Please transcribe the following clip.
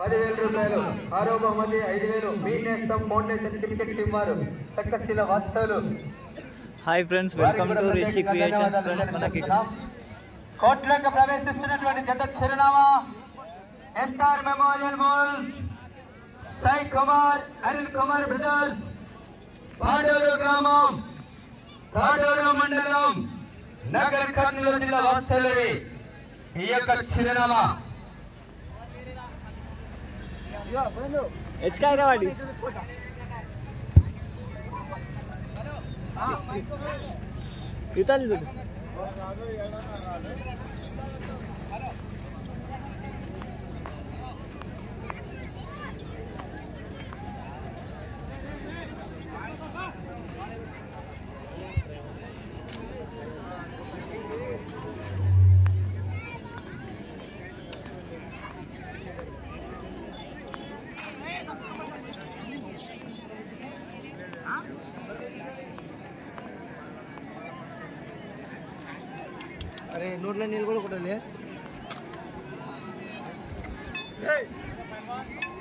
పదివేల రూపాయలు ఆరో బహుమతి ఐదు వేలు మీ నేస్తం ఫౌండేషన్ క్రికెట్ టీం వారు చక్కశీల వాస్తవులు హాయ్ ఫ్రెండ్స్ వారికి వెల్కమ్ కూడా టు రిషి ప్రత్యేక క్రియేషన్స్ ధన్యవాదాలు ఫ్రెండ్స్ మనకి తెలియజేస్తున్నాం. కోట్లోకి ప్రవేశిస్తున్నటువంటి జత చిరునామా SR memorial mall Sai Kumar Anil Kumar brothers Paduru గ్రామం పాడూరు మండలం నగర్ కర్నూలు జిల్లా వాస్తవులవి ఈ యొక్క చిరునామా హెచ్కాయ రావాలి ఇతాలి చూడు అరే నోట్లో నీళ్ళు కూడా కొట్టాలి